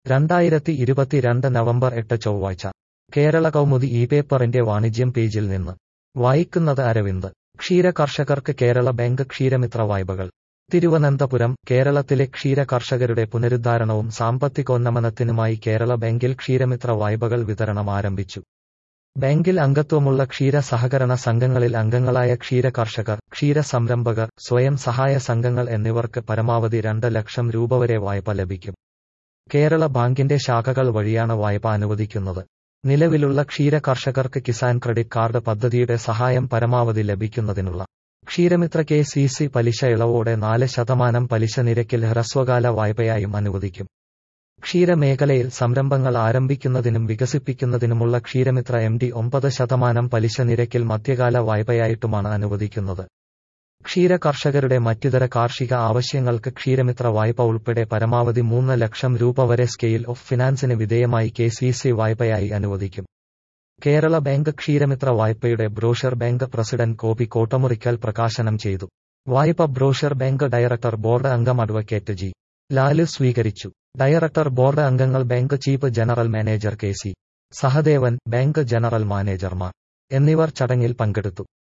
രണ്ടായിരത്തി ഇരുപത്തിരണ്ട് നവംബർ എട്ട് ചൊവ്വാഴ്ച കേരള കൗമുദി ഈ പേപ്പറിന്റെ വാണിജ്യം പേജിൽ നിന്ന് വായിക്കുന്നത് അരവിന്ദ് ക്ഷീര കർഷകർക്ക് കേരള ബാങ്ക് ക്ഷീരമിത്ര വായ്പകൾ തിരുവനന്തപുരം കേരളത്തിലെ ക്ഷീര കർഷകരുടെ പുനരുദ്ധാരണവും സാമ്പത്തികോന്നമനത്തിനുമായി കേരള ബാങ്കിൽ ക്ഷീരമിത്ര വായ്പകൾ വിതരണം ആരംഭിച്ചു ബാങ്കിൽ അംഗത്വമുള്ള ക്ഷീര സഹകരണ സംഘങ്ങളിൽ അംഗങ്ങളായ ക്ഷീര കർഷകർ ക്ഷീര സംരംഭകർ സ്വയം സഹായ സംഘങ്ങൾ എന്നിവർക്ക് പരമാവധി രണ്ട് ലക്ഷം രൂപ വരെ വായ്പ ലഭിക്കും കേരള ബാങ്കിന്റെ ശാഖകൾ വഴിയാണ് വായ്പ അനുവദിക്കുന്നത് നിലവിലുള്ള ക്ഷീര കർഷകർക്ക് കിസാൻ ക്രെഡിറ്റ് കാർഡ് പദ്ധതിയുടെ സഹായം പരമാവധി ലഭിക്കുന്നതിനുള്ള ക്ഷീരമിത്ര കെ സി സി പലിശ ഇളവോടെ നാല് ശതമാനം പലിശ നിരക്കിൽ ഹ്രസ്വകാല വായ്പയായും അനുവദിക്കും ക്ഷീരമേഖലയിൽ സംരംഭങ്ങൾ ആരംഭിക്കുന്നതിനും വികസിപ്പിക്കുന്നതിനുമുള്ള ക്ഷീരമിത്ര എം ഡി ഒമ്പത് ശതമാനം പലിശ നിരക്കിൽ മധ്യകാല വായ്പയായിട്ടുമാണ് അനുവദിക്കുന്നത് ക്ഷീര കർഷകരുടെ മറ്റിതര കാർഷിക ആവശ്യങ്ങൾക്ക് ക്ഷീരമിത്ര വായ്പ ഉൾപ്പെടെ പരമാവധി മൂന്ന് ലക്ഷം രൂപ വരെ സ്കെയിൽ ഓഫ് ഫിനാൻസിന് വിധേയമായി കെ സി സി വായ്പയായി അനുവദിക്കും കേരള ബാങ്ക് ക്ഷീരമിത്ര വായ്പയുടെ brochure bank president Gopi Kottamurikkal പ്രകാശനം ചെയ്തു വായ്പ ബ്രോഷർ ബാങ്ക് ഡയറക്ടർ ബോർഡ് അംഗം അഡ്വക്കേറ്റ് ജി ലാലു സ്വീകരിച്ചു ഡയറക്ടർ ബോർഡ് അംഗങ്ങൾ bank chief general manager K C Sahadevan bank general മാനേജർമാർ എന്നിവർ ചടങ്ങിൽ പങ്കെടുത്തു